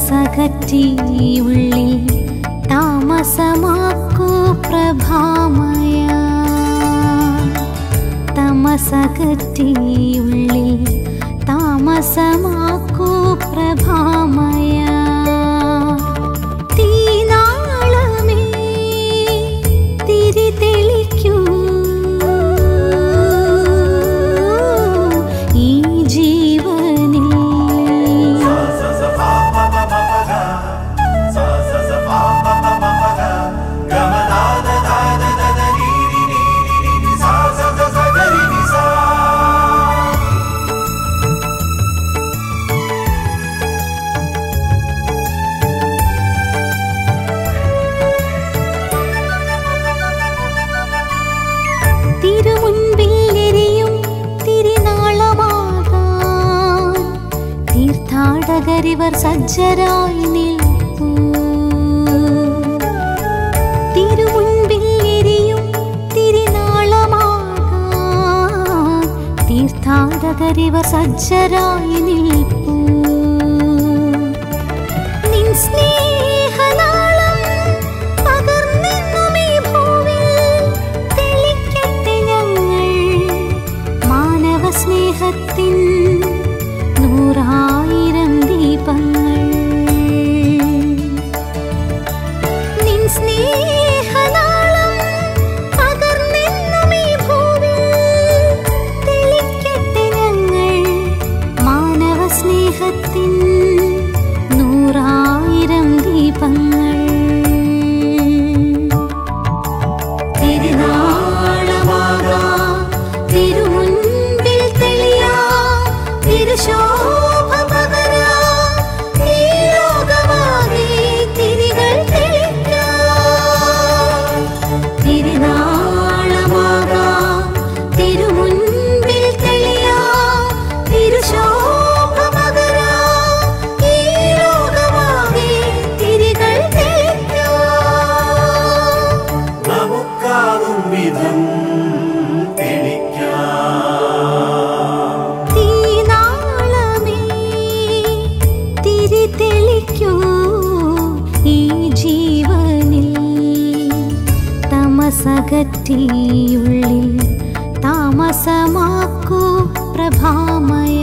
തമസകറ്റി ഉള്ളിൽ താമസമാക്കൂ പ്രഭാമയ തമസകറ്റി ഉള്ളിൽ താമസമാക്കൂ പ്രഭാമയ തീനാളമേ തിരി തെളിക്കൂ ഈ ജീവനിൽ തിരുമുൻപിൽ എരിയും തിരിനാളമാകാൻ തീർത്ഥാടകരിവർ സജ്ജരായി നിൽപ്പൂ തിരുമുൻപിൽ എരിയും തിരിനാളമാകാൻ തീർത്ഥാടകരിവർ സജ്ജരായി നിൽപ്പൂ നിൻ സ്നേഹനാളം പകർന്നെന്നും ഈ ഭൂവിൽ തെളിക്കട്ടെ ഞങ്ങൾ മാനവ സ്നേഹത്തിൻ നൂറായിരം ദീപങ്ങൾ നിൻ സ്നേഹനാളം പകർന്നെന്നും ഈ ഭൂവിൽ തെളിക്കട്ടെ ഞങ്ങൾ മാനവ സ്നേഹത്തിൻ നൂറായിരം ദീപങ്ങൾ തിരുനാളമാകാം തിരുമുൻപിൽ തെളിയാം തിരുശോഭ പകരാം ഈ ലോകമാകെ തിരികൾ തെളിക്കാം തിരുനാളമാകാം തിരുമുൻപിൽ തെളിയാം തിരുശോഭ പകരാം ഈ ലോകമാകെ തിരികൾ തെളിക്കാം നമുക്കാകും വിധം തെളിക്കാം തീനാളമേ തിരി തെളിക്കൂ ഈ ജീവനിൽ തമസകറ്റിയുള്ളിൽ താമസമാക്കൂ പ്രഭാമയ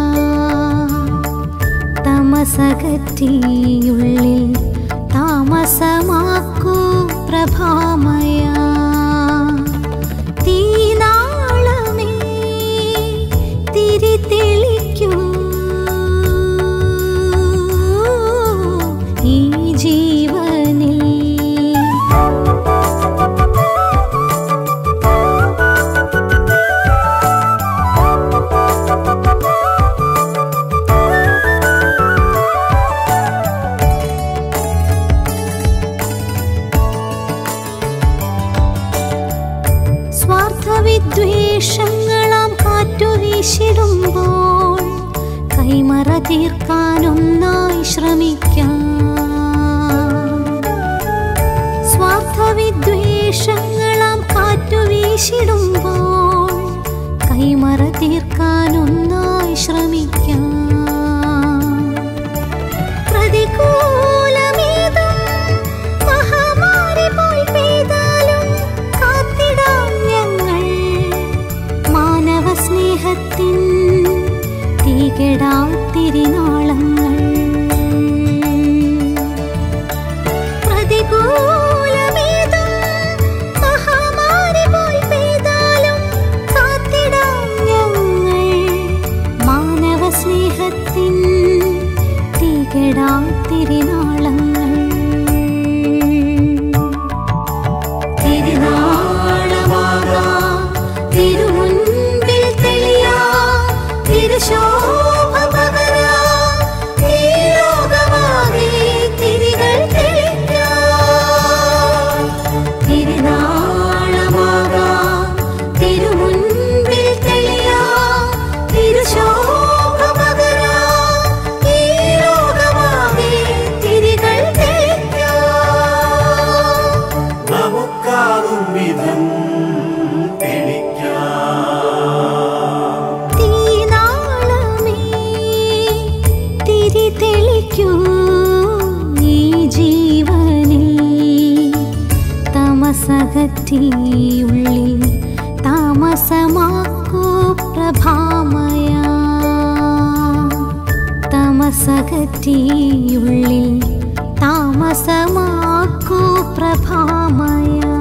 തമസകറ്റിയുള്ളിൽ താമസമാക്കൂ പ്രഭാമയ തീനാളമേ തിരി തെളിക്കൂ ഈ ജീവനിൽ സ്വാർത്ഥവിദ്വേഷങ്ങളാം കാറ്റു വീശിടുമ്പോൾ കൈമറ തീർക്കാനൊന്നായി ശ്രമിക്കാം സ്വാർത്ഥവിദ്വേഷങ്ങളാം കാറ്റു വീശിടുമ്പോൾ കൈമറ തീർക്കാനൊന്നായി ശ്രമിക്കാം പ്രതികൂലമേതും മഹാമാരി പോൽ പെയ്താലും കാത്തിടാം ഞങ്ങൾ മാനവ സ്നേഹത്തിൻ തീകെടാത്തിരിനാളങ്ങൾ പ്രതികൂലമേതും മഹാമാരി പോൽ പെയ്താലും കാത്തിടാം ഞങ്ങൾ മാനവ സ്നേഹത്തിൻ തീകെടാത്തിരിനാളങ്ങൾ തിരുനാളമാകാം തിരുമുൻപിൽ തെളിയാം തിരുശോഭ പകരാം ഈ ലോകമാകെ തിരികൾ തെളിക്കാം തിരുനാളമാകാം തിരുമുൻപിൽ തെളിയാം തിരുശോഭ പകരാം ഈ ലോകമാകെ തിരികൾ തെളിക്കാം നമുക്കാകും വിധം തെളിക്കാം തീനാളമേ തിരി തെളിക്കൂ തമസകറ്റി ഉള്ളിൽ താമസമാക്കൂ പ്രഭാമയ തമസകറ്റി ഉള്ളിൽ താമസമാക്കൂ പ്രഭാമയ